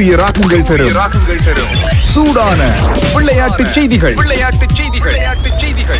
புதிய ராகங்கள் தரும் ராகங்கள் தரும் சூடான விளையாட்டு செய்திகள் விளையாட்டு செய்திகள் விளையாட்டு செய்திகள்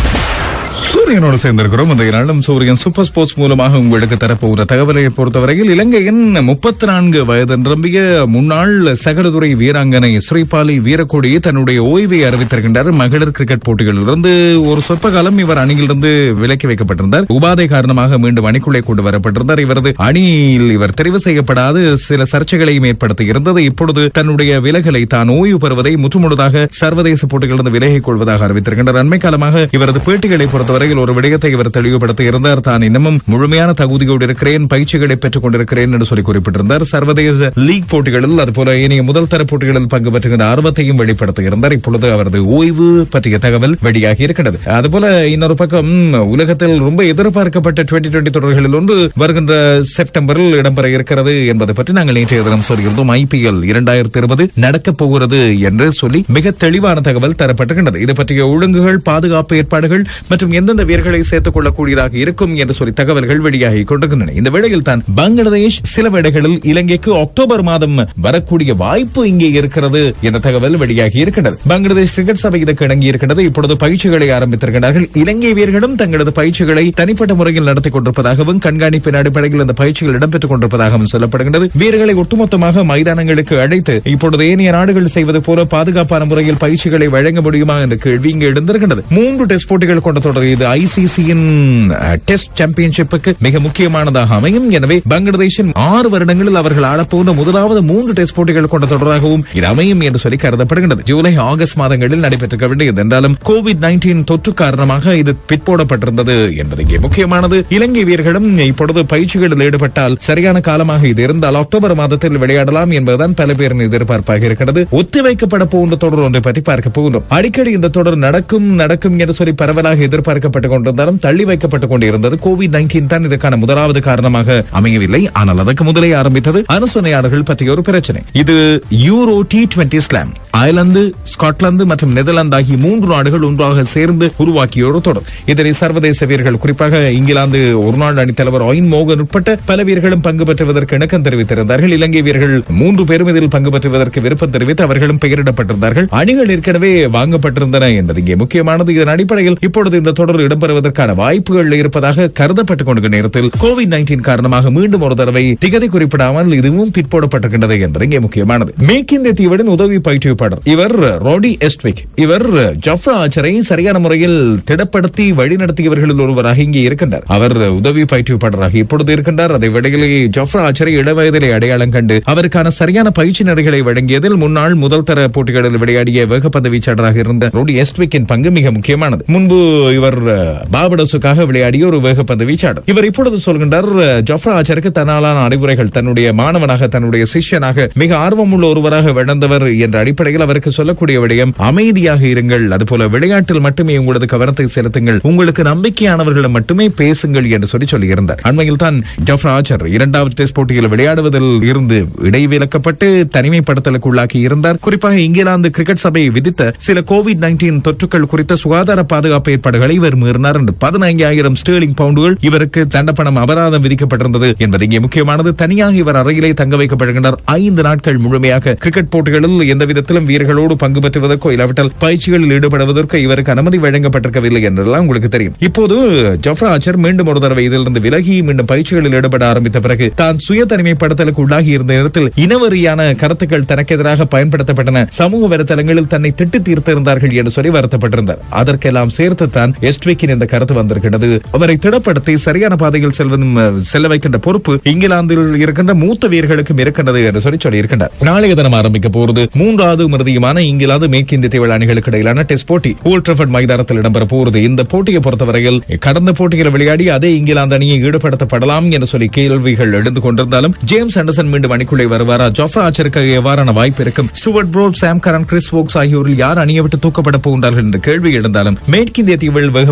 சூரியனோடு சேர்ந்திருக்கிறோம் இந்த நாளும் சூரியன் சூப்பர் ஸ்போர்ட்ஸ் மூலமாக உங்களுக்கு தரப்போகிற தகவலை பொறுத்தவரையில் இலங்கையின் முப்பத்தி நான்கு வயது நிரம்பிய முன்னாள் சகலதுறை வீராங்கனை ஸ்ரீபாலி வீரக்கோடி தன்னுடைய ஓய்வை அறிவித்திருக்கின்றார் மகளிர் கிரிக்கெட் போட்டிகளிலிருந்து ஒரு சொற்ப காலம் இவர் அணியிலிருந்து விலக்கி வைக்கப்பட்டிருந்தார் உபாதை காரணமாக மீண்டும் அணிக்குள்ளே கொண்டு வரப்பட்டிருந்தார் இவரது அணியில் இவர் தெரிவு செய்யப்படாது சில சர்ச்சைகளையும் ஏற்படுத்தி இருந்தது இப்பொழுது தன்னுடைய விலகலை தான் ஓய்வு பெறுவதை முற்றுமுழுதாக சர்வதேச போட்டிகளிலிருந்து விலகிக் கொள்வதாக அறிவித்திருக்கின்றார் அண்மை காலமாக இவரது பேட்டிகளை பொறுத்தவரையில் ஒரு விடயத்தை இவர் தெளிவுபடுத்தி இருந்தார் தான் இன்னமும் முழுமையான தகுதியோடு இருக்கிறேன் பயிற்சிகளை பெற்றுக் கொண்டிருக்கிறேன் என்று சொல்லி குறிப்பிட்டிருந்தார் சர்வதேச லீக் போட்டிகளில் அதுபோல இனிய முதல் தர போட்டிகளில் பங்கு பெற்றுகின்ற ஆர்வத்தையும் வெளிப்படுத்தி இருந்தார் இப்பொழுது அவரது ஓய்வு பற்றிய தகவல் வெளியாகி இருக்கிறது அதுபோல இன்னொரு பக்கம் உலகத்தில் ரொம்ப எதிர்பார்க்கப்பட்ட டுவெண்டி டுவெண்டி தொடர்களில் ஒன்று வருகின்ற செப்டம்பரில் இடம்பெற இருக்கிறது என்பதை பற்றி நாங்கள் நேற்றைய தினம் சொல்லியிருந்தோம் ஐபிஎல் இரண்டாயிரத்தி இருபது நடக்கப் போகிறது என்று சொல்லி மிக தெளிவான தகவல் தரப்பட்டிருக்கின்றது இது பற்றிய ஒழுங்குகள் பாதுகாப்பு ஏற்பாடுகள் மற்றும் எந்தெந்த வீரர்களை சேர்த்துக் கொள்ளக்கூடியதாக இருக்கும் என்று சொல்லி தகவல்கள் வெளியாகி கொண்டிருக்கின்றன இந்த வேளையில் தான் பங்களாதேஷ் சில வேளைகளில் இலங்கைக்கு அக்டோபர் மாதம் வரக்கூடிய வாய்ப்பு இங்கே இருக்கிறது என்ற தகவல் வெளியாகி இருக்கின்றது பங்களாதேஷ் கிரிக்கெட் சபை இதற்கு இணங்கி இருக்கின்றது இப்பொழுது பயிற்சிகளை ஆரம்பித்திருக்கிறார்கள் இலங்கை வீரர்களும் தங்களது பயிற்சிகளை தனிப்பட்ட முறையில் நடத்திக் கொண்டிருப்பதாகவும் கண்காணிப்பின் அடிப்படையில் இந்த பயிற்சிகள் இடம்பெற்றுக் கொண்டிருப்பதாகவும் சொல்லப்படுகின்றது வீரர்களை ஒட்டுமொத்தமாக மைதானங்களுக்கு அழைத்து இப்பொழுது ஏனைய நாடுகள் செய்வது போல பாதுகாப்பான முறையில் பயிற்சிகளை வழங்க முடியுமா என்ற கேள்வி இங்கு எழுந்திருக்கின்றது மூன்று டெஸ்ட் போட்டிகள் கொண்ட தொடர் இது ஐசிசியின் டெஸ்ட் சாம்பியன்ஷிப்புக்கு மிக முக்கியமானதாக அமையும் எனவே பங்களாதேஷின் ஆறு வருடங்களில் அவர்கள் ஆடப்போன முதலாவது மூன்று டெஸ்ட் போட்டிகள் கொண்ட தொடராகவும் இது அமையும் என்று சொல்லி கருதப்படுகிறது ஜூலை ஆகஸ்ட் மாதங்களில் நடைபெற்றிருக்க வேண்டியது என்றாலும் கோவிட் நைன்டீன் தொற்று காரணமாக இது பிற்போடப்பட்டிருந்தது என்பது இங்கே முக்கியமானது இலங்கை வீரர்களும் இப்பொழுது பயிற்சிகளில் ஈடுபட்டால் சரியான காலமாக இது இருந்தால் அக்டோபர் மாதத்தில் விளையாடலாம் என்பதுதான் பல பேரின் எதிர்பார்ப்பாக இருக்கிறது ஒத்திவைக்கப்பட போன்ற தொடர் ஒன்றை பற்றி பார்க்க போகிறோம் அடிக்கடி இந்த தொடர் நடக்கும் நடக்கும் என்று சொல்லி பரவலாக எதிர்பார்க்கப்பட்டுக் கொண்டிருந்தாலும் தள்ளி வைக்கப்பட்டுக் கொண்டிருந்தது கோவிட் நைன்டீன் தான் இதற்கான முதலாவது காரணமாக அமையவில்லை ஆனால் அதற்கு முதலே ஆரம்பித்தது அனுசனையாளர்கள் பற்றிய ஒரு பிரச்சனை இது Euro T twenty slam Ireland Scotland மற்றும் நெதர்லாந்து ஆகிய மூன்று நாடுகள் ஒன்றாக சேர்ந்து உருவாக்கிய ஒரு தொடர் இதனை சர்வதேச வீரர்கள் குறிப்பாக இங்கிலாந்து ஒரு நாள் அணித் தலைவர் ஒயின் மோகன் உட்பட்ட பல வீரர்களும் பங்கு பெற்றுவதற்கு இணக்கம் தெரிவித்திருந்தார்கள் இலங்கை வீரர்கள் மூன்று பேரும் இதில் பங்கு பெற்றுவதற்கு விருப்பம் தெரிவித்து அவர்களும் பெயரிடப்பட்டிருந்தார்கள் அணிகள் ஏற்கனவே வாங்கப்பட்டிருந்தன என்பது இங்கே முக்கியமானது இதன் அடிப்படையில் இப்பொழுது இந்த தொடர் இடம்பெறுவதற்கான வாய்ப்புகள் இருப்பதாக கருதப்பட்டுக் கொண்டிருக்கிற நேரத்தில் கோவிட் நைன்டீன் காரணமாக மீண்டும் ஒரு தடவை திகதி குறிப்பிடாமல் இதுவும் பிற்போடப்பட்டிருக்கின்றது என்பது இங்கே முக்கியமானது மேக் இந்திய தீவுடன் உதவி பயிற்றுவிப்பாளர் இவர் ரோடி எஸ்ட்விக் இவர் ஜப்ரா ஆச்சரை சரியான முறையில் திடப்படுத்தி வழிநடத்தியவர்களில் ஒருவராக இங்கே இருக்கின்றார் அவர் உதவி பயிற்றுவிப்பாளராக இப்பொழுது இருக்கின்றார் அதை விடையிலே ஜப்ரா ஆச்சரை இளவயதிலே அடையாளம் கண்டு அவருக்கான சரியான பயிற்சி நெறிகளை வழங்கியதில் முன்னாள் முதல் தர போட்டிகளில் விளையாடிய வேகப்பந்து வீச்சாளராக இருந்த ரோடி எஸ்ட்விக்கின் பங்கு மிக முக்கியமானது முன்பு இவர் பாபடசுக்காக விளையாடிய ஒரு வேகப்பந்து வீச்சாளர் இவர் இப்பொழுது சொல்கின்றார் ஜப்ரா ஆச்சருக்கு தன்னாலான அறிவுரைகள் தன்னுடைய மாணவனாக தன்னுடைய சிஷ்யனாக மிக ஆர்வமுள்ள ஒருவராக விளந்தவர் என்ற அடிப்படையில் அவருக்கு சொல்லக்கூடிய விடயம் அமைதியாக இருங்கள் அதுபோல விளையாட்டில் மட்டுமே உங்களது கவனத்தை செலுத்துங்கள் உங்களுக்கு நம்பிக்கையானவர்களை மட்டுமே பேசுங்கள் என்று சொல்லி சொல்லியிருந்தார் அண்மையில் தான் ஜப்ரா ஆச்சர் இரண்டாவது டெஸ்ட் போட்டியில் விளையாடுவதில் இருந்து இடைவிலக்கப்பட்டு தனிமைப்படுத்தலுக்கு உள்ளாக்கி இருந்தார் குறிப்பாக இங்கிலாந்து கிரிக்கெட் சபை விதித்த சில கோவிட் நைன்டீன் தொற்றுக்கள் குறித்த சுகாதார பாதுகாப்பு ஏற்பாடுகளை இவர் மீறினார் என்று பதினைந்தாயிரம் ஸ்டேர்லிங் பவுண்டுகள் இவருக்கு தண்டப்பணம் அபராதம் விதிக்கப்பட்டிருந்தது என்பது இங்கே முக்கியமானது தனியாக இவர் அறையிலே தங்க வைக்கப்படுகின்றார் ஐந்து நாட்கள் முழுமையாக கிரிக்கெட் போட்டிகளில் எந்த விதத்திலும் வீரர்களோடு பங்கு பெற்றுவதற்கோ இல்லாவிட்டால் பயிற்சிகளில் ஈடுபடுவதற்கோ இவருக்கு அனுமதி வழங்கப்பட்டிருக்கவில்லை என்றெல்லாம் உங்களுக்கு தெரியும் இப்போது ஜப்ரா ஆச்சர் மீண்டும் ஒரு தடவை இதிலிருந்து விலகி மீண்டும் பயிற்சிகளில் ஈடுபட ஆரம்பித்த பிறகு தான் சுய தனிமைப்படுத்தலுக்கு உள்ளாகி இருந்த நேரத்தில் இனவரியான கருத்துக்கள் தனக்கு எதிராக பயன்படுத்தப்பட்டன சமூக வலைத்தளங்களில் தன்னை திட்டு தீர்த்திருந்தார்கள் என்று சொல்லி வருத்தப்பட்டிருந்தார் அதற்கெல்லாம் சேர்த்து தான் எஸ்ட்விக்கின் இந்த கருத்து வந்திருக்கிறது அவரை திடப்படுத்தி சரியான பாதையில் செல்வதும் அஹ், செல்ல வைக்கின்ற பொறுப்பு இங்கிலாந்தில் இருக்கின்ற மூத்த வீரர்களுக்கும் இருக்கின்றது என்று சொல்லி சொல்லியிருக்கின்றார் நாளைய தினம் ஆரம்பிக்க போறது மூன்றாவது இறுதியுமான இங்கிலாந்து மேற்கிந்திய தீவு அணிகளுக்கு இடையிலான டெஸ்ட் போட்டி ஓல்ட் ட்ரஃபர்ட் மைதானத்தில் இடம்பெற போகிறது இந்த போட்டியை பொறுத்தவரையில் கடந்த போட்டியில் விளையாடி அதே இங்கிலாந்து அணியை ஈடுபடுத்தப்படலாம் என்று சொல்லி கேள்விகள் எழுந்து கொண்டிருந்தாலும் ஜேம்ஸ் ஆண்டர்சன் மீண்டும் அணிக்குள்ளே வருவாரா ஜோஃப்ரா ஆச்சருக்கு எவ்வாறான வாய்ப்பு இருக்கும் Stuart Broad Sam Curran Chris Woakes ஆகியோரில் யார் அணியை விட்டு தூக்கப்பட போகின்றார்கள் என்ற கேள்வி எழுந்தாலும் மேற்கிந்திய தீவில் வேகப்பந்து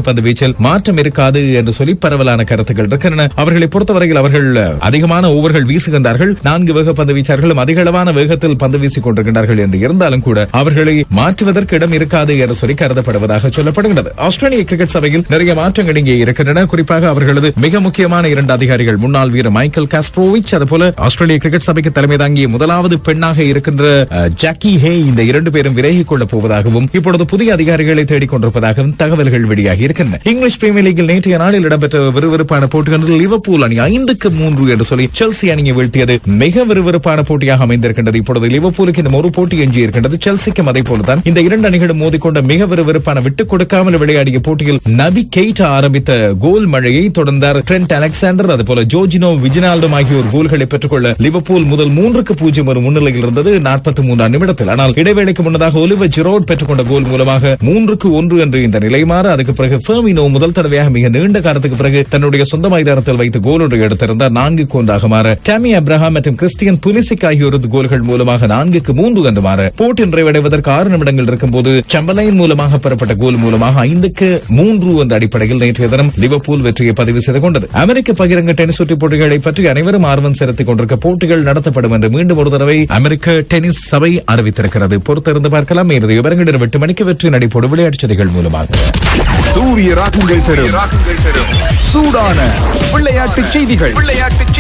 பந்து வீச்சில் மாற்றம் இருக்காது என்று சொல்லி பரவலான கருத்துக்கள் இருக்கின்றன அவர்களை பொறுத்தவரையில் அவர்கள் அதிகமான ஓவர்கள் வீசுகின்றார்கள் நான்கு வேக பந்து வீச்சார்களும் அதிக அளவான வேகத்தில் பந்து வீசிக் கொண்டிருக்கின்றார்கள் என்று இருந்தாலும் கூட அவர்களை மாற்றுவதற்கு இடம் இருக்காது என்று சொல்லி கருதப்படுவதாக சொல்லப்படுகிறது ஆஸ்திரேலிய கிரிக்கெட் சபையில் நிறைய மாற்றங்கள் இங்கே இருக்கின்றன குறிப்பாக அவர்களது மிக முக்கியமான இரண்டு அதிகாரிகள் முன்னாள் வீரர் மைக்கேல் காஸ்ப்ரோவிச் அதுபோல ஆஸ்திரேலிய கிரிக்கெட் சபைக்கு தலைமை தாங்கிய முதலாவது பெண்ணாக இருக்கின்ற அஹ், ஜாக்கி ஹே இந்த இரண்டு பேரும் விலகிக் கொள்ளப் போவதாகவும் இப்பொழுது புதிய அதிகாரிகளை தேடிக் கொண்டிருப்பதாகவும் தகவல்கள் வெளியாகி இருக்கின்றன இங்கிலீஷ் பிரீமியர் லீகில் நேற்றைய நாளில் இடம்பெற்ற விறுவிறுப்பான போட்டிகளில் லிவர்பூல் அணி ஐந்துக்கு மூன்று என்று சொல்லி செல்சி அணியை வீழ்த்தியது மிக விறுவிறுப்பான போட்டியாக அமைந்திருக்கின்றது இப்பொழுது லிவர்பூலுக்கு இந்த ஒரு போட்டி எஞ்சி இருக்கின்றது செல்சிக்கும் அதே போலதான் இந்த இரண்டு அணிகளும் மோதிக்கொண்ட மிக விறுவிறுப்பான விட்டுக் கொடுக்காமல் விளையாடிய போட்டியில் நபி கெய்டா ஆரம்பித்த கோல் மழையை தொடர்ந்தார் ட்ரெண்ட் அலெக்சாண்டர் அதுபோல ஜோஜினோ விஜினால்டும் ஆகியோர் கோல்களை பெற்றுக்கொள்ள லிவர்பூல் முதல் மூன்றுக்கு பூஜ்ஜியம் ஒரு முன்னிலையில் இருந்தது நாற்பத்தி மூன்றாம் நிமிடத்தில் ஆனால் இடைவேளைக்கு முன்னதாக ஒலிவர் ஜிரோட் பெற்றுக்கொண்ட கோல் மூலமாக மூன்றுக்கு ஒன்று என்று இந்த நிலை மாற அதுக்கு பிறகு ஃபெர்மினோ முதல் தடவையாக மிக நீண்ட காலத்துக்கு பிறகு தன்னுடைய சொந்த மைதானத்தில் வைத்து கோல் ஒன்று எடுத்திருந்தார் நான்குக்கு ஒன்றாக மாற டாமி அப்ரஹாம் மற்றும் கிறிஸ்டியன் புலிசிக் ஆகியோரது கோல்கள் மூலமாக நான்குக்கு மூன்று என்று மாற போட்டி நிறைவடைவதற்கு ஆறு நிமிடங்கள் இருக்கும்போது சம்பலைன் மூலமாக பெறப்பட்ட கோல் மூலமாக ஐந்துக்கு மூன்று என்ற அடிப்படையில் நேற்றைய தினம் லிவர்பூல் வெற்றியை பதிவு செய்து கொண்டது அமெரிக்க பகிரங்க டென்னிஸ் சுற்று போட்டிகளை பற்றி அனைவரும் ஆர்வம் செலுத்திக் கொண்டிருக்க போட்டிகள் நடத்தப்படும் என்று மீண்டும் ஒரு தடவை அமெரிக்க டென்னிஸ் சபை அறிவித்திருக்கிறது பொறுத்திருந்து பார்க்கலாம் இறுதி விவரங்கள் இரவு எட்டு மணிக்கு வெற்றி நடைபோடு விளையாட்டுச் செய்திகள் மூலமாக சூரிய ராகங்கள் தரும் ராகங்கள் தரும் சூடான விளையாட்டு செய்திகள் விளையாட்டு